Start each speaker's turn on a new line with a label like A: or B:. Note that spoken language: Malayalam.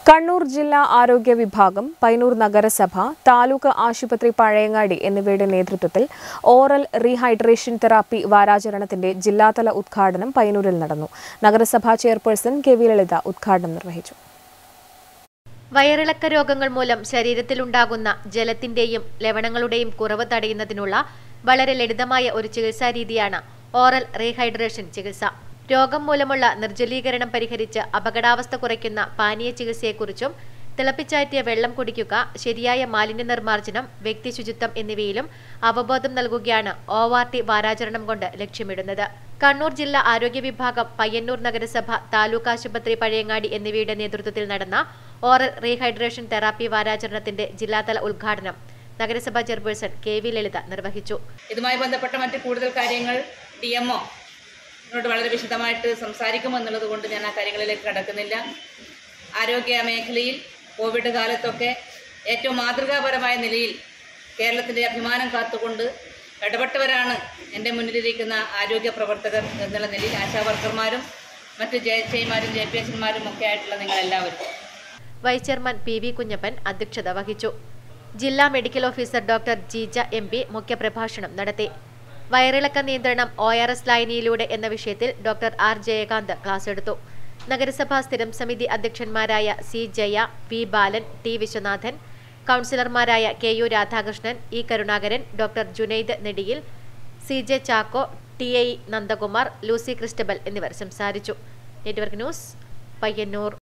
A: കണ്ണൂർ ജില്ലാ ആരോഗ്യ വിഭാഗം പൈനൂർ നഗരസഭ താലൂക്ക് ആശുപത്രി പഴയങ്ങാടി എന്നിവയുടെ നേതൃത്വത്തിൽ ഓറൽ റീഹൈഡ്രേഷൻ തെറാപ്പി വാരാചരണത്തിന്റെ ജില്ലാതല ഉദ്ഘാടനം പൈനൂരിൽ നടന്നു നഗരസഭാ ചെയർപേഴ്സൺ കെ വി ലളിത ഉദ്ഘാടനം നിർവഹിച്ചു
B: വയറിളക്ക രോഗങ്ങൾ മൂലം ശരീരത്തിലുണ്ടാകുന്ന ജലത്തിന്റെയും ലവണങ്ങളുടെയും കുറവ് തടയുന്നതിനുള്ള വളരെ ലളിതമായ ഒരു ചികിത്സാ രീതിയാണ് ഓറൽ റീഹൈഡ്രേഷൻ ചികിത്സ രോഗം മൂലമുള്ള നിർജ്ജലീകരണം പരിഹരിച്ച് അപകടാവസ്ഥ കുറയ്ക്കുന്ന പാനീയ ചികിത്സയെക്കുറിച്ചും തിളപ്പിച്ചാറ്റിയ വെള്ളം കുടിക്കുക ശരിയായ മാലിന്യ നിർമ്മാർജ്ജനം വ്യക്തി ശുചിത്വം എന്നിവയിലും അവബോധം നൽകുകയാണ് ഒ ആർ ടി വാരാചരണം കൊണ്ട് ലക്ഷ്യമിടുന്നത് കണ്ണൂർ ജില്ലാ ആരോഗ്യ വിഭാഗം പയ്യന്നൂർ നഗരസഭ താലൂക്ക് ആശുപത്രി പഴയങ്ങാടി എന്നിവയുടെ നേതൃത്വത്തിൽ നടന്ന ഓറൽ റീഹൈഡ്രേഷൻ തെറാപ്പി വാരാചരണത്തിന്റെ ജില്ലാതല ഉദ്ഘാടനം നഗരസഭാ ചെയർപേഴ്സൺ കെ വി ലളിത നിർവഹിച്ചു
C: ഇതുമായി ബന്ധപ്പെട്ട മറ്റ് കൂടുതൽ കാര്യങ്ങൾ ഡി എം ഒ ോട് വളരെ വിശദമായിട്ട് സംസാരിക്കുമെന്നുള്ളത് കൊണ്ട് ഞാൻ ആ കാര്യങ്ങളിലേക്ക് കടക്കുന്നില്ല ആരോഗ്യ മേഖലയിൽ കോവിഡ് കാലത്തൊക്കെ ഏറ്റവും മാതൃകാപരമായ നിലയിൽ കേരളത്തിൻ്റെ അഭിമാനം കാത്തുകൊണ്ട് ഇടപെട്ടവരാണ് എൻ്റെ മുന്നിലിരിക്കുന്ന ആരോഗ്യ പ്രവർത്തകർ എന്നുള്ള നിലയിൽ ആശാ വർക്കർമാരും മറ്റ് ജെ എച്ച് ഐമാരും ജെ പി എച്ച്മാരും ഒക്കെ ആയിട്ടുള്ള നിങ്ങളെല്ലാവരും
B: vice chairman P V Kunjappan അധ്യക്ഷത വഹിച്ചു ജില്ലാ medical officer doctor Jeeja M P മുഖ്യപ്രഭാഷണം നടത്തി വയറിളക്ക നിയന്ത്രണം ഒ ആർ എസ് ലായനിയിലൂടെ എന്ന വിഷയത്തിൽ ഡോക്ടർ ആർ ജയകാന്ത് ക്ലാസ് എടുത്തു നഗരസഭാ സ്ഥിരം സമിതി അധ്യക്ഷന്മാരായ C Jaya V Balan T Viswanathan കൗൺസിലർമാരായ K U Radhakrishnan E Karunakaran doctor Junaid Nediyil C J Chacko T I Nandakumar Lucy Christabel എന്നിവർ സംസാരിച്ചു നെറ്റ്വർക്ക് ന്യൂസ് പയ്യന്നൂർ